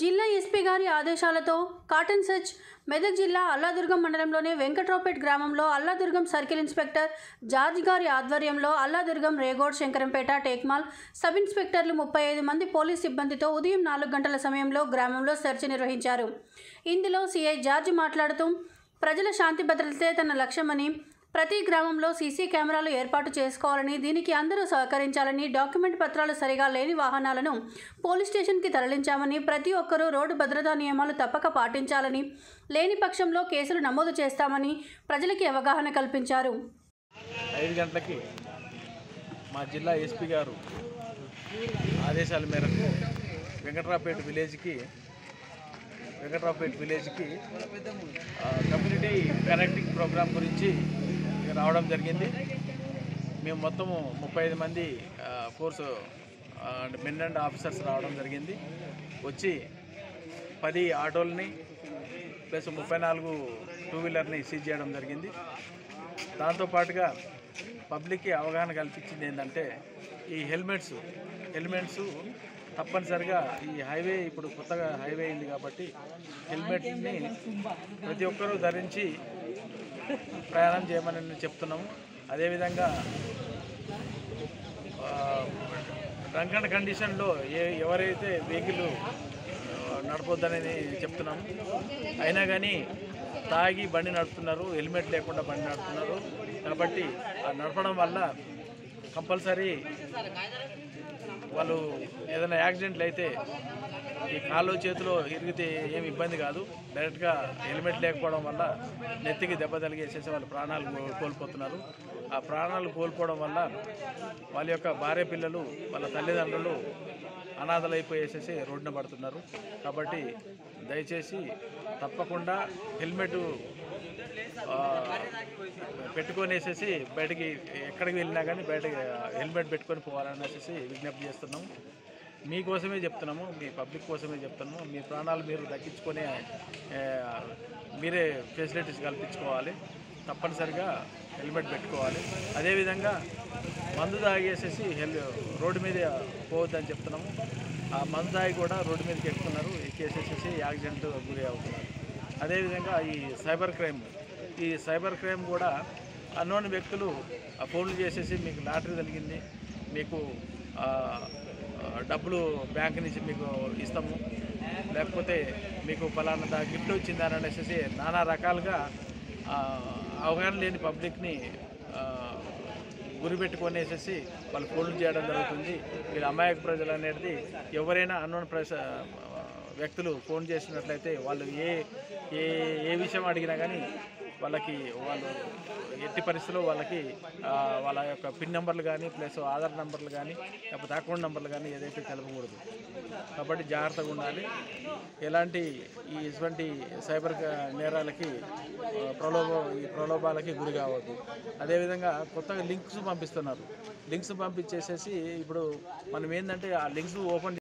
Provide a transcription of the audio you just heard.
జిల్లా ఎస్పీ గారి ఆదేశాలతో కాటన్ సెర్చ్ మెదక్ జిల్లా అల్లాదుర్గం మండలంలోని వెంకట్రావుపేట్ గ్రామంలో అల్లాదుర్గం సర్కిల్ ఇన్స్పెక్టర్ జార్జ్ గారి ఆధ్వర్యంలో అల్లాదుర్గం రేగోడ్ శంకరంపేట టేక్మాల్ సబ్ ఇన్స్పెక్టర్లు ముప్పై ఐదు మంది పోలీస్ సిబ్బందితో ఉదయం నాలుగు గంటల సమయంలో గ్రామంలో సెర్చ్ నిర్వహించారు ఇందులో సిఐ జార్జ్ మాట్లాడుతూ ప్రజల శాంతి భద్రతే తన లక్ష్యమని ప్రతి గ్రామంలో సీసీ కెమెరాలు ఏర్పాటు చేసుకోవాలని దీనికి అందరూ సహకరించాలని డాక్యుమెంట్ పత్రాలు సరిగా లేని వాహనాలను పోలీస్ స్టేషన్కి తరలించామని ప్రతి ఒక్కరూ రోడ్డు భద్రతా నియమాలు తప్పక పాటించాలని లేని పక్షంలో కేసులు నమోదు చేస్తామని ప్రజలకి అవగాహన కల్పించారు ఐదు గంటలకి మా జిల్లా ఎస్పీ గారు ఆదేశాల మేరకు వెంకట్రావుపేట విలేజ్కి వెంకట్రావుపేట విలేజ్కి ఆ, కమ్యూనిటీ కనెక్టింగ్ ప్రోగ్రామ్ గురించి రావడం జరిగింది మేము మొత్తము ముప్పై ఐదు మంది ఆ, ఫోర్స్ ఆ, అంటే మెన్ అండ్ ఆఫీసర్స్ రావడం జరిగింది వచ్చి పది ఆటోలని ప్లస్ ముప్పై నాలుగు టూ వీలర్ని సీజ్ చేయడం జరిగింది దాంతోపాటుగా పబ్లిక్కి అవగాహన కల్పించింది ఏంటంటే ఈ హెల్మెట్స్ హెల్మెట్స్ తప్పనిసరిగా ఈ హైవే ఇప్పుడు కొత్తగా హైవే అయింది కాబట్టి హెల్మెట్ని ప్రతి ఒక్కరూ ధరించి ప్రయాణం చేయమని నేను చెప్తున్నాము అదేవిధంగా డ్రంక్ అండ్ కండిషన్లో ఏ ఎవరైతే వెహికల్ నడపొద్దనేది చెప్తున్నాము అయినా కానీ తాగి బండి నడుపుతున్నారు హెల్మెట్ లేకుండా బండి నడుపుతున్నారు కాబట్టి ఆ నడపడం వల్ల కంపల్సరీ వాళ్ళు ఏదైనా యాక్సిడెంట్లు అయితే ఈ కాళ్ళు చేతిలో ఇరిగితే ఏమి ఇబ్బంది కాదు డైరెక్ట్గా హెల్మెట్ లేకపోవడం వల్ల నెత్తికి దెబ్బ తగిలేసేసి వాళ్ళు ప్రాణాలు కో- కోల్పోతున్నారు ఆ ప్రాణాలు కోల్పోవడం వల్ల వాళ్ళ యొక్క భార్య పిల్లలు వాళ్ళ తల్లిదండ్రులు అనాథలైపోయేసేసి రోడ్డున పడుతున్నారు కాబట్టి దయచేసి తప్పకుండా హెల్మెట్ ఆ, పెట్టుకొనేసేసి బయటికి ఎక్కడికి వెళ్ళినా కానీ బయటకి హెల్మెట్ పెట్టుకొని పోవాలనేసి విజ్ఞప్తి చేస్తున్నాము మీకోసమే చెప్తున్నాము మీ పబ్లిక్ కోసమే చెప్తున్నాము మీ ప్రాణాలు మీరు దక్కించుకొని ఆ, మీరే ఫెసిలిటీస్ కల్పించుకోవాలి తప్పనిసరిగా హెల్మెట్ పెట్టుకోవాలి అదేవిధంగా మందు తాగేసేసి హెల్ రోడ్డు మీద పోవద్దని చెప్తున్నాము ఆ మందు తాగి కూడా రోడ్డు మీదకి ఎక్కుతున్నారు ఎక్కేసేసేసి యాక్సిడెంట్ గురి అవుతున్నారు అదేవిధంగా ఈ సైబర్ క్రైమ్ ఈ సైబర్ క్రైమ్ కూడా అన్నోన్ వ్యక్తులు ఆ ఫోన్లు చేసేసి మీకు లాటరీ కలిగింది మీకు ఆ, ఆ, డబ్బులు బ్యాంక్ నుంచి మీకు ఇస్తాము లేకపోతే మీకు ఫలానా గిఫ్ట్ వచ్చిందని అనేసి నానా రకాలుగా ఆ, అవగాహన లేని పబ్లిక్ని ఆ, గురిపెట్టుకొనేసేసి వాళ్ళు ఫోన్లు చేయడం జరుగుతుంది వీళ్ళు అమాయక ప్రజలు అనేది ఎవరైనా అన్నోన్ ప్రజ వ్యక్తులు ఫోన్ చేసినట్లయితే వాళ్ళు ఏ ఏ ఏ విషయం అడిగినా కానీ వాళ్ళకి వాళ్ళు ఎట్టి పరిస్థితుల్లో వాళ్ళకి ఆ, వాళ్ళ యొక్క పిన్ నెంబర్లు కానీ ప్లస్ ఆధార్ నెంబర్లు కానీ లేకపోతే అకౌంట్ నెంబర్లు కానీ ఏదైతే తెలపకూడదు కాబట్టి జాగ్రత్తగా ఉండాలి ఎలాంటి ఈ ఇటువంటి సైబర్ గా- నేరాలకి ఆ, ప్రలోభ ఈ ప్రలోభాలకి గురి కావద్దు అదేవిధంగా కొత్తగా లింక్స్ పంపిస్తున్నారు లింక్స్ పంపించేసేసి ఇప్పుడు మనం ఏంటంటే ఆ లింక్స్ ఓపెన్